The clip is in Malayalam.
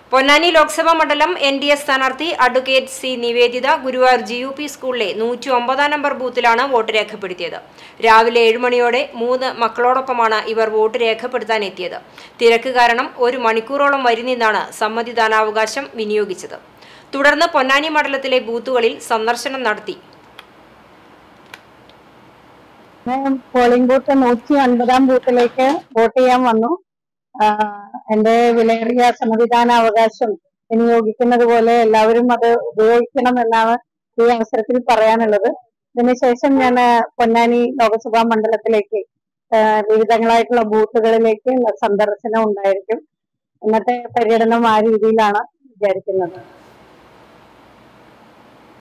പൊന്നാനി ലോക്സഭാ മണ്ഡലം എൻ ഡി എ സ്ഥാനാർത്ഥി advocate C Niveditha Guruvayur G U P സ്കൂളിലെ നൂറ്റി ഒമ്പതാം നമ്പർ ബൂത്തിലാണ് വോട്ട് രേഖപ്പെടുത്തിയത് രാവിലെ ഏഴ് മണിയോടെ മൂന്ന് മക്കളോടൊപ്പമാണ് ഇവർ വോട്ട് രേഖപ്പെടുത്താൻ എത്തിയത് തിരക്ക് കാരണം ഒരു മണിക്കൂറോളം വരി നിന്നാണ് സമ്മതിദാനാവകാശം വിനിയോഗിച്ചത് തുടർന്ന് പൊന്നാനി മണ്ഡലത്തിലെ ബൂത്തുകളിൽ സന്ദർശനം നടത്തി ഞാൻ പോളിംഗ് ബൂത്ത് നൂറ്റി ഒൻപതാം ബൂത്തിലേക്ക് വോട്ട് ചെയ്യാൻ വന്നു ആഹ് എന്റെ വിലയേറിയ സമ്മതിദാന അവകാശം വിനിയോഗിക്കുന്നത് പോലെ എല്ലാവരും അത് ഉപയോഗിക്കണം എന്നാണ് ഈ അവസരത്തിൽ പറയാനുള്ളത് ഇതിനുശേഷം ഞാൻ പൊന്നാനി ലോക്സഭാ മണ്ഡലത്തിലേക്ക് ആഹ് വിവിധങ്ങളായിട്ടുള്ള ബൂത്തുകളിലേക്ക് ഉള്ള സന്ദർശനം ഉണ്ടായിരിക്കും ഇന്നത്തെ പര്യടനം ആ രീതിയിലാണ് വിചാരിക്കുന്നത്